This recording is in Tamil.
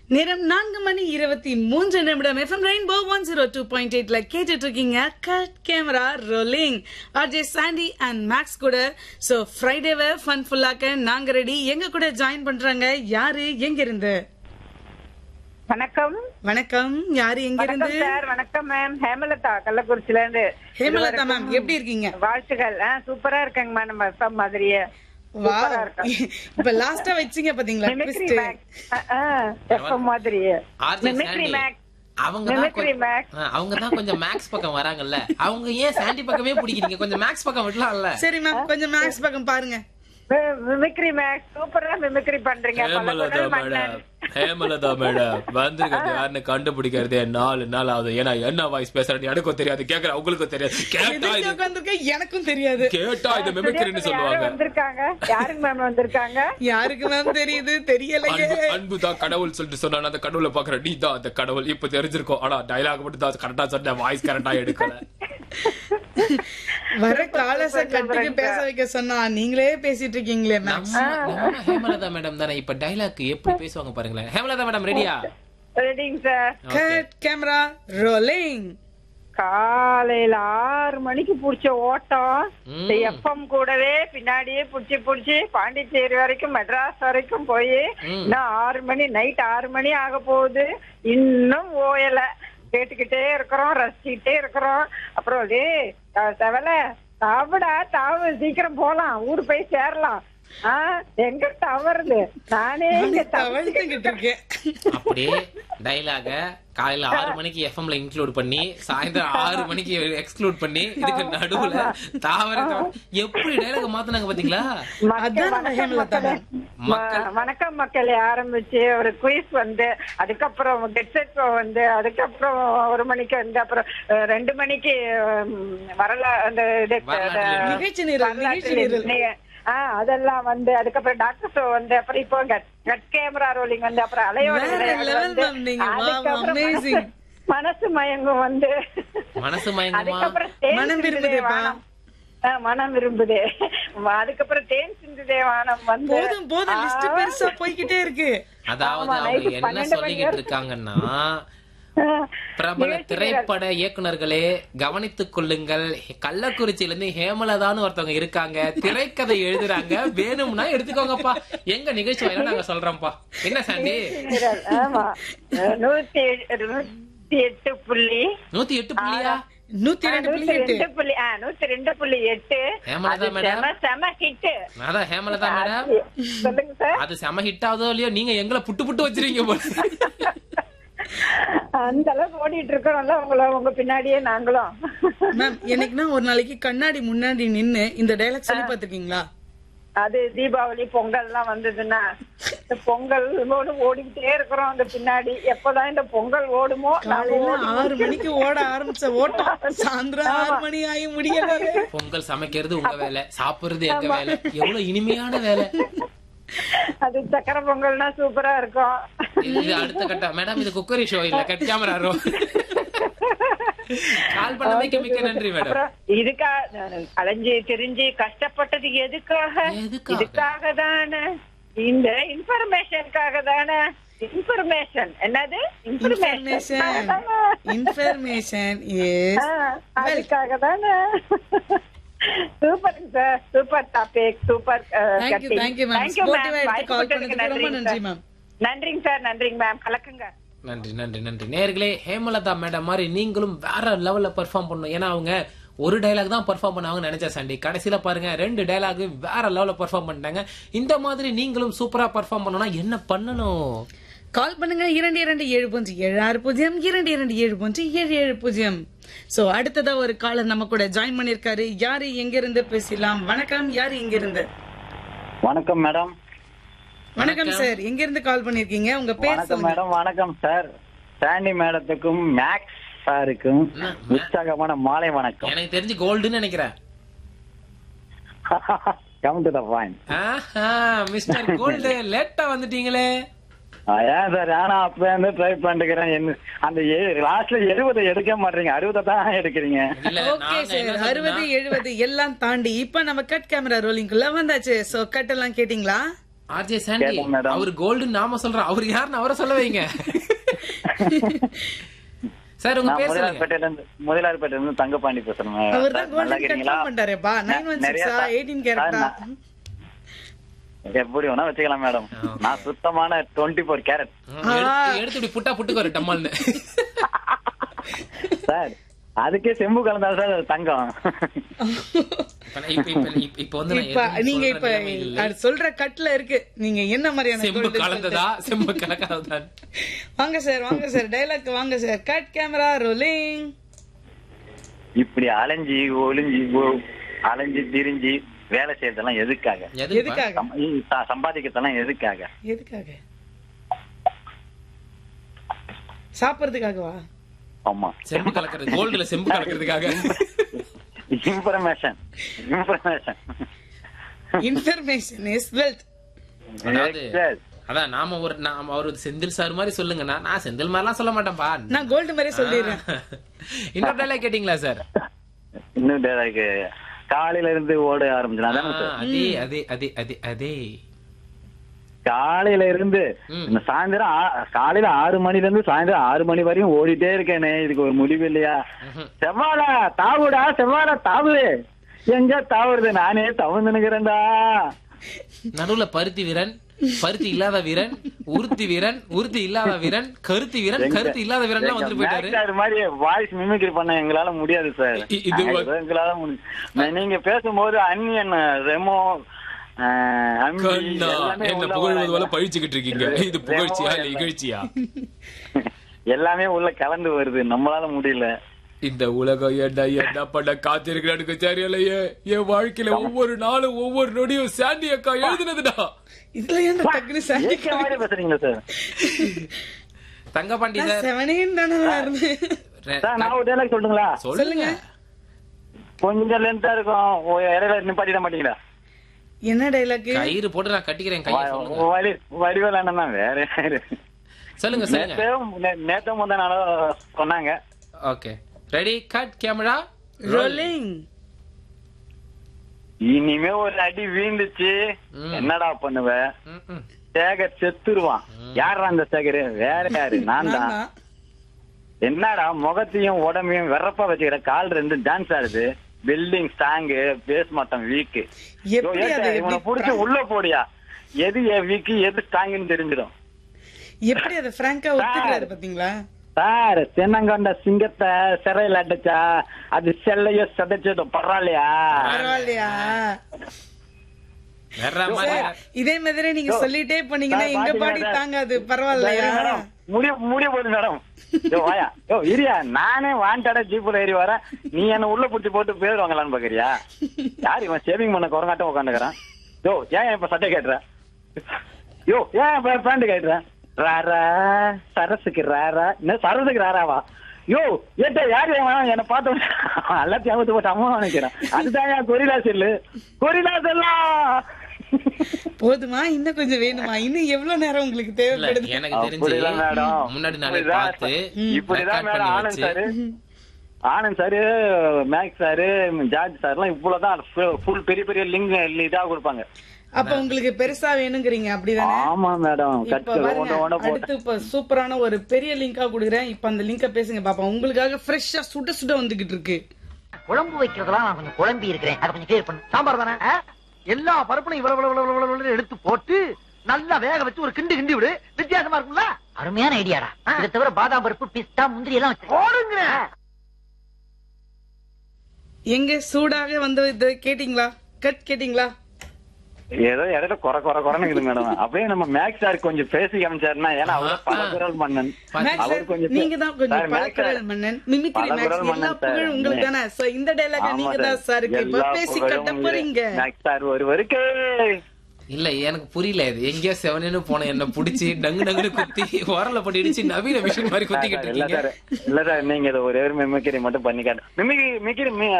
நேரம் நான்கு மணி இருபத்தி மூன்று நிமிடம் FM Rainbow one zero two point எயிட்ல கேட்டுட்டு இருக்கீங்க cut camera rolling RJ Sandy and Max கூட சோ ஃப்ரைடேவை ஃபன் ஃபுல்லாக்க நாங்க ரெடி எங்க கூட ஜாயின் பண்றாங்க யாரு எங்க இருந்து வணக்கம் வணக்கம் யாரு எங்க வணக்கம் இருந்து சார் வணக்கம் மேம் ஹேமலதா கள்ளக்குறிச்சில இருந்து ஹேமலதா மேம் எப்படி இருக்கீங்க வாழ்த்துக்கள் ஆ, சூப்பரா இருக்கேங்கம்மா நம்ம FM மாதிரியே வா சூப்பரா இருக்கோம். இப்ப லாஸ்டா வச்சீங்க பாத்தீங்களா மிமிக்ரி twist. மேக் எஃப்எம் மாதிரியே ஆர்ஜே மிமிக்ரி சாண்டி மேக் அவங்க தான் மிமிக்ரி கொஞ்சம் மேக் ஆ, அவங்க தான் கொஞ்சம் மேக்ஸ் பக்கம் வராங்கல்ல அவங்க ஏன் சாண்டி பக்கமே பிடிக்கிறீங்க கொஞ்சம் மேக்ஸ் பக்கம் விடலாம்ல சரி மேம் கொஞ்சம் மேக்ஸ் பக்கம் பாருங்க மிமிக்ரி மேக் சூப்பரா மிமிக்ரி பண்றீங்க பல ஹேமலதா குரல் மேடம் மன்னன். ஹேமலதா மேடம் வந்திருக்கிறது யாருன்னு கண்டுபிடிக்கிறதே நாலு நாள் ஆகுது ஏன்னா என்ன வாய்ஸ் பேசுறேன்னு எனக்கும் தெரியாது கேக்குற அவங்களுக்கும் தெரியாது கேட்டா எதிர்க்க இது உட்கார்ந்திருக்கேன் எனக்கும் தெரியாது கேட்டா இது மிமிக்ரின்னு யாரும் சொல்லுவாங்க வந்திருக்காங்க யாருங்க மேம் வந்திருக்காங்க யாருக்கு மேம் தெரியுது தெரியலையே அன்பு அன்பு தான் கடவுள் சொல்லிட்டு சொன்னா அந்த கடவுளை பாக்குற நீ தான் அந்த கடவுள் இப்ப தெரிஞ்சிருக்கும் ஆனா டைலாக் மட்டும் தான் கரெக்டா சொன்ன வாய்ஸ் கரெக்டா எடுக்கல வர காலச கட்டுக்கு பேச வைக்க சொன்னா நீங்களே பேசிட்டு இருக்கீங்களே மேம் நம்ம நம்ம ஹேமலதா மேடம் தானே இப்ப டைலாக் எப்படி பேசுவாங்க பாருங்களேன் ஹேமலதா மேடம் ரெடியா ரெடிங்க சார் கட் கேமரா ரோலிங் காலையில ஆறு மணிக்கு புடிச்ச ஓட்டம் ம். இந்த எஃப்எம் கூடவே பின்னாடியே புடிச்சு புடிச்சு பாண்டிச்சேரி வரைக்கும் மெட்ராஸ் வரைக்கும் போய் ம். இன்னும் ஆறு மணி நைட் ஆறு மணி ஆக போகுது இன்னும் ஓயல கேட்டுக்கிட்டே இருக்கிறோம் ரசிச்சுக்கிட்டே இருக்கிறோம் அப்புறம் டேய் த- செவல தாவுடா தாவு சீக்கிரம் போலாம் ஊர் போய் சேரலாம் ஆ எங்க தவறுது நானே இங்க தவழ்ந்துகிட்டு இருக்கேன் அப்படியே டைலாக காலையில ஆறு மணிக்கு எஃப்எம்ல இன்க்ளூட் பண்ணி சாயந்தரம் ஆறு மணிக்கு எக்ஸ்க்ளூட் பண்ணி இதுக்கு நடுவுல தாவர தாவர- எப்படி டைலாக மாத்துனாங்க பாத்தீங்களா மக்கள் அதான் வணக்கம் ஹேமலதா மக்களே. மேம் மக்கள் ம- வணக்கம் மக்களே ஆரம்பிச்சு ஒரு குயிஸ் வந்து அதுக்கப்புறம் கெட்செட் வந்து அதுக்கப்புறம் ஒரு மணிக்கு வந்து அப்புறம் அஹ், ரெண்டு மணிக்கு உம், வரலா அந்த இது, வரலாற்று அந்த நிகழ்ச்சி நிரல் நிகழ்ச்சி வரலாற்று நிரல் நி- ஆ, அதெல்லாம் வந்து அதுக்கப்புறம் டாக்டர் ஷோ வந்து அப்புறம் இப்போ கட் கேமரா ரோலிங் வந்து அப்புறம் அலையோட வேற விளையாடல் level வந்து, ma'am நீங்க. Wow, அதுக்கப்புறம் amazing. மனசு- மனசு மயங்கும் வந்து மனசு மயங்குமா அதுக்கப்புறம் தேன் மனம் சிந்துதே விரும்புதேப்பா. வானம். ஆ, மனம் விரும்புதே அதுக்கப்புறம் தேன் சிந்துதே வானம் வந்து போதும் போதும் லிஸ்ட் ஆ, பெருசா போய்கிட்டே இருக்கு அதாவது ஆமா, அவங்க night என்ன பன்னெண்டு மணி சொல்லிக்கிட்டு வரைக்கும். இருக்காங்கன்னா ஆ, பிரபல நிகழ்ச்சி திரைப்பட இயக்குனர்களே கவனித்துக் கொள்ளுங்கள் கள்ளக்குறிச்சியில இருந்து ஹேமலதான்னு ஒருத்தவங்க இருக்காங்க திரைக்கதை எழுதுறாங்க வேணும்னா எடுத்துக்கோங்கப்பா எங்க நிகழ்ச்சி வாயிலா நாங்க சொல்றோம்ப்பா என்ன சாண்டி நிரல், ஆமா நூத்தி எட்டு- நூத்தி எட்டு புள்ளி நூத்தி எட்டு புள்ளியா நூத்தி ஆ, ரெண்டு புள்ளி நூத்தி எட்டு ரெண்டு புள்ளி ஆ, நூத்தி ரெண்டு புள்ளி எட்டு ஹேமலதா அது மேடம். செம செம ஹிட் அதான் ஹேமலதா மேடம் சொல்லுங்க சார் அது செம ஹிட் ஆகுதோ இல்லையோ நீங்க எங்களை புட்டு புட்டு வச்சிருக்கீங்க போல அந்த அளவுக்கு ஓடிட்டு இருக்கிறோம்ல உங்கள உங்க பின்னாடியே நாங்களும் மேம் என்னைக்குன்னா ஒரு நாளைக்கு கண்ணாடி முன்னாடி நின்னு இந்த டைலாக் சொல்லி பாத்துருக்கீங்களா அது தீபாவளி பொங்கல் எல்லாம் வந்ததுன்னா இந்த பொங்கல் ஓடு ஓடிக்கிட்டே இருக்கிறோம் அந்த பின்னாடி எப்பதான் இந்த பொங்கல் ஓடுமோ நாங்க காலையில ஓடி ஆறு மணிக்கு ஓட ஆரம்பிச்ச ஓட்டம் சாயந்தரம் ஆறு மணி ஆகி முடியலையே பொங்கல் சமைக்கிறது உங்க வேலை சாப்பிடுறது எங்க வேலை எவ்வளவு இனிமையான வேலை அது சக்கரை பொங்கல்னா சூப்பரா இருக்கும் இது அடுத்த கட்டம் மேடம் இது குக்கரி ஷோ இல்ல கட் கேமரா ரோ கால் பண்ணமைக்கு மிக்க நன்றி மேடம் அப்புறம் இதுக்கா அலைஞ்சு திரிஞ்சு கஷ்டப்பட்டது எதுக்காக எதுக்காக? இதுக்காக தானே இந்த இன்ஃபர்மேஷனுக்காக தானே இன்ஃபர்மேஷன் என்னது இன்ஃபர்மேஷன் இன்ஃபர்மேஷன் எஸ் அதுக்காக தானே super sir super topic super thank you thank you ma'am ஸ்போர்ட்டிவா எடுத்து கால் பண்ணதுக்கு ரொம்ப நன்றி மேம் நன்றிங்க சார் நன்றிங்க மேம் கலக்குங்க நன்றி நன்றி நன்றி நேர்களே ஹேமலதா மேடம் மாதிரி நீங்களும் வேற லெவல்ல பெர்ஃபார்ம் பண்ணணும் ஏன்னா அவங்க ஒரு டைலாக் தான் பெர்ஃபார்ம் பண்ணாங்க நினைச்ச சண்டே கடைசியில பாருங்க ரெண்டு டைலாக் வேற லெவல்ல பெர்ஃபார்ம் பண்ணிட்டாங்க இந்த மாதிரி நீங்களும் சூப்பரா பெர்ஃபார்ம் பண்ணணும்னா என்ன பண்ணணும் கால் பண்ணுங்க இரண்டு இரண்டு ஏழு பூஜ்ஜியம் ஏழு ஆறு பூஜ்ஜியம் இரண்டு இரண்டு ஏழு பூஜ்ஜியம் ஏழு ஏழு பூஜ்ஜியம் சோ அடுத்ததா ஒரு காலர் நம்ம கூட ஜாயின் பண்ணிருக்காரு யாரு எங்க இருந்து பேசலாம் வணக்கம் யாரு எங்க இருந்து வணக்கம் மேடம் வணக்கம் சார் எங்க இருந்து கால் பண்ணிருக்கீங்க உங்க பேர் வணக்கம் சொல்லுங்க மேடம் வணக்கம் சார் சாண்டி மேடத்துக்கும் மேக்ஸ் சாருக்கும் என்ன, உற்சாகமான மாலை வணக்கம் எனக்கு தெரிஞ்சு கோல்டுன்னு நினைக்கிறேன் கம் டு த பாயிண்ட் ஆஹா மிஸ்டர் கோல்டு லேட்டா வந்துட்டீங்களே ஏன் சார் ஆனா அப்ப இருந்து ட்ரை பண்ணிக்கிறேன் என்ன அந்த லாஸ்ட்ல எழுபது எடுக்க மாட்டீங்க அறுபதை தான் எடுக்கிறீங்க இல்ல ஓகே நாங்க என்ன சார் அறுபது சொல்றோம்னா, எழுபது எல்லாம் தாண்டி இப்ப நம்ம கட் கேமரா ரோலிங்குள்ள வந்தாச்சு சோ கட் எல்லாம் கேட்டீங்களா ஆர்ஜே சாண்டி கேட்டேன் madam. அவர் கோல்டு நாம சொல்றோம் அவர் யாருன்னு அவரை சொல்ல வைங்க சார் உங்க நான் பேர் சொல்லுங்க முதலாளிப்பேட்டையில இருந்து முதலாளிப்பேட்டையில இருந்து தங்கப்பாண்டி பேசுறேன் அவர் தான் நல்லா கோல்டன் இருக்கீங்களா? கன்ஃபார்ம் பண்ணிட்டாரேப்பா நைன் ஒன் நிறைய சிக்ஸா சா- எயிட்டீன் கேரக்டா சார், நான் எப்படி வேணா வச்சுக்கலாம் மேடம் நான் சுத்தமான டுவெண்ட்டி ஃபோர் கேரட் ம், எடுத்து எடுத்து இப்படி புட்டா புட்டுக்கு ஒரு டம்மால்னு சார் அதுக்கே செம்பு கலந்தா சார் அது தங்கம் இப்ப நான் இப்ப- இப்ப- இப்ப- இப்ப வந்து நான் இப்ப எதுவும் நீங்க சொல்ற இப்ப நிலைமையில் இல்லை. அது சொல்ற கட்ல இருக்கு நீங்க என்ன மாதிரியான செம்பு golden கலந்ததா செம்பு கலக்காததா வாங்க சார் வாங்க சார் டைலாக் வாங்க சார் கட் கேமரா ரோலிங் இப்படி அலைஞ்சி ஒளிஞ்சி ஒ- அலைஞ்சி திரிஞ்சு வேலை செய்யறதெல்லாம் எதுக்காக எதுக்குப்பா? எதுக்காக சம்- இ- ச- சம்பாதிக்கிறதெல்லாம் எதுக்காக எதுக்காக சாப்பிடுறதுக்காகவா ஆமா செம்பு கலக்கிறது கோல்டுல செம்பு கலக்கிறதுக்காக information information information is wealth அதாவது அதான் நாம ஒரு நாம அவர் செந்தில் சார் மாதிரி சொல்லுங்கண்ணா நான் செந்தில் மாதிரிலாம் சொல்ல மாட்டேன்ப்பா நான் கோல்டு மாதிரி சொல்லிடுறேன் இன்னொரு டைலாக் கேட்டீங்களா சார் இன்னும் டேலாக்கு காலையில இருந்து ஓட ஆரம்பிச்சு அதானே சார் அதே அதே அதே அதே அதே காலையில இருந்து ம். இந்த சாயந்தரம் ஆ- காலையில ஆறு மணில இருந்து சாயந்தரம் ஆறு மணி வரையும் ஓடிட்டே இருக்கேனே இதுக்கு ஒரு முடிவு இல்லையா செவ்வாழ தாவுடா செவ்வாழ தாவு எங்க தாவுறது நானே தவந்துனுக்கிறேன்டா நடுவுல பருத்தி வீரன் பருத்தி இல்லாத வீரன் உருத்தி வீரன் உருத்தி இல்லாத வீரன் கருத்தி வீரன் கருத்து இல்லாத வீரன் எல்லாம் வந்துட்டு போயிட்டாரு அது மாதிரி வாய்ஸ் மிமிக்ரி பண்ண எங்களால முடியாது சார் இ- இது வ- நாங்க எங்களால முடியும் நீங்க பேசும்போது அன்னியன் ரெமோ ஆஹ், அம்பி, கண்ணா எல்லாமே என்ன உள்ள புகழ்வது போல வராங்க. பழிச்சுக்கிட்டு இருக்கீங்க இது புகழ்ச்சியா இல்ல இகழ்ச்சியா எல்லாமே உள்ள கலந்து வருது நம்மளால முடியல இந்த உலகம் என்ன என்ன பண்ண காத்திருக்கிறானுக்கு தெரியலையே என் வாழ்க்கையில ஒவ்வொரு நாளும் ஒவ்வொரு நொடியும் சாண்டி அக்கா எழுதுனதுடா இதுல ஏன் டக்குனு சார் ஏற்ற மாதிரி பேசுறீங்களா சார் தங்கபாண்டி சார் செவனேன்னு தானே இருந்தேன் ரெ- சார் நான் ஒரு டைலாக் சொல்லுங்களா சொல்லுங்க கொஞ்சம் லென்த்தா இருக்கும் ஓ, இடையில நிப்பாட்டிட மாட்டீங்களா என்ன டைலாக் கயிறு போட்டு நான் கட்டிக்கிறேன் கையை சொல்லுங்க வடி வடிவேல் அண்ணன் தான் வேற யாரு சொல்லுங்க சொல்லுங்க நேத்தும் நே- நேத்தும் முந்தா நாளும் சொன்னாங்க okay ready cut camera rolling இனிமே ஒரு அடி வீழ்ந்துச்சு ம். என்னடா பண்ணுவ சேகர் செத்துருவான் யாரா அந்த சேகர் வேற யாரு நான் தான் என்னடா முகத்தையும் உடம்பையும் வெறப்பா வச்சுக்கிற கால் ரெண்டு டான்ஸ் ஆடுது பில்டிங் ஸ்ட்ராங்கு பேஸ் மட்டம் வீக்கு எப்படி அது இவனை எப்படி புடிச்சு உள்ள போடியா எது வீக்கு எது ஸ்ட்ராங்குன்னு தெரிஞ்சிடும் எப்படி அதை பிராங்கா ஒத்துக்கிறாரு பாத்தீங்களா சார் தென்னங்கொண்ட சிங்கத்தை சிறையில் அடைச்சா அது செல்லையோ சதைச்சதும் பரவாயில்லையா பரவாயில்லையா வேற மாதிரி இதே மாதிரி நீங்க சொல்லிட்டே போனீங்கன்னா சார், எங்க பாத்தீங்களா பாடி சார்? தாங்காது பரவாயில்லையா மேடம் முடிய முடிய போகுது மேடம் யோ வாயா யோ இரியா நானே வாண்டடா ஜீப்ல ஏறி வரேன் நீ என்ன உள்ள புடிச்சு போட்டு பேர் வாங்கலாம்னு பாக்குறியா யார் இவன் சேவிங் பண்ண குரங்காட்டம் உட்காந்துக்கிறான் யோ ஏன் இப்ப சட்டை கேட்டுற யோ ஏன் இப்ப பேண்ட் கேட்டுற ராரா சரசுக்கு ராரா என்ன சரசுக்கு ராராவா யோ ஏட்ட யார் இவன் என்ன பார்த்து எல்லாத்தையும் அவுத்து போட்டு அம்மா நினைக்கிறேன் அதுதான் என் கொரிலா செல்லு கொரிலா செல்லா போதுமா இன்னும் கொஞ்சம் வேணுமா இன்னும் எவ்வளவு நேரம் உங்களுக்கு இல்ல தேவைப்படுது எனக்கு தெரிஞ்சு அப்படிலாம் மேடம் முன்னாடி நாளே இப்படிதான் பார்த்து இப்படிதான் record மேடம் பண்ணி ஆனந்த் வச்சு sir Anand sir Max sir George சார்லாம் இவ்வளவுதான் ஃபுல் பெரிய பெரிய லிங்க் இதா கொடுப்பாங்க அப்ப உங்களுக்கு பெருசா வேணுங்கிறீங்க அப்படிதானே ஆமா மேடம் இப்ப கட்டு பாருங்க ஒண்ணு ஒண்ணு போட்டு அடுத்து இப்ப சூப்பரான ஒரு பெரிய லிங்கா கொடுக்குறேன் இப்ப அந்த லிங்க பேசுங்க பாப்பா உங்களுக்காக ஃப்ரெஷ்ஷா சுட சுட வந்துகிட்டு இருக்கு குழம்பு வைக்கிறதெல்லாம் நான் கொஞ்சம் குழம்பி இருக்கிறேன் அதை கொஞ்சம் கிளியர் பண்ணு சாம்பார் தானே ஆ? எல்லா பருப்புலையும் இவ்வளவு இவ்வளவு இவ்வளவு இவ்வளவு இவ்வளவு எடுத்து போட்டு நல்லா வேக வச்சு ஒரு கிண்டு கிண்டி விடு வித்தியாசமா இருக்கும்ல அருமையான ஐடியாடா இதை தவிர பாதாம் பருப்பு பிஸ்தா முந்திரி எல்லாம் வச்சு போடுங்க எங்க சூடாக வந்து இது கேட்டீங்களா கட் கேட்டீங்களா ஏதோ இடையில குறை குறை குறைனுக்குது மேடம் அப்படியே நம்ம மேக்ஸ் சார் கொஞ்சம் பேசி காமிச்சாருன்னா ஏன்னா அவர் பல குரல் மன்னன் மேக்ஸ் அவர் கொஞ்சம் நீங்க தான் கொஞ்சம் சார், மேக்ஸ் பழக்குரல் சார். மன்னன் மிமிக்ரி பல மேக்ஸ் குரல் எல்லா மன்னன் சார். புகழும் உங்களுக்கு தானே சோ இந்த டைலாக ஆமா நீங்க தான் சார். சாருக்கு இப்ப எல்லா பேசி புகழும் கட்ட உங்களுக்கு. போறீங்க மேக்ஸ் சார் ஒருவருக்கு இல்ல எனக்கு புரியல இது எங்கேயோ செவனேன்னு போன என்ன புடிச்சு டங்கு டங்குன்னு குத்தி உரல போட்டு இடிச்சு நவீன மிஷின் மாதிரி குத்திக்கிட்டு இல்ல இருக்கீங்க சார் இல்ல சார் நீங்க இதை ஒரே ஒரு மிமிக்கிரி மட்டும் பண்ணி காட்டு மிமிக்ரி மிமிக்ரி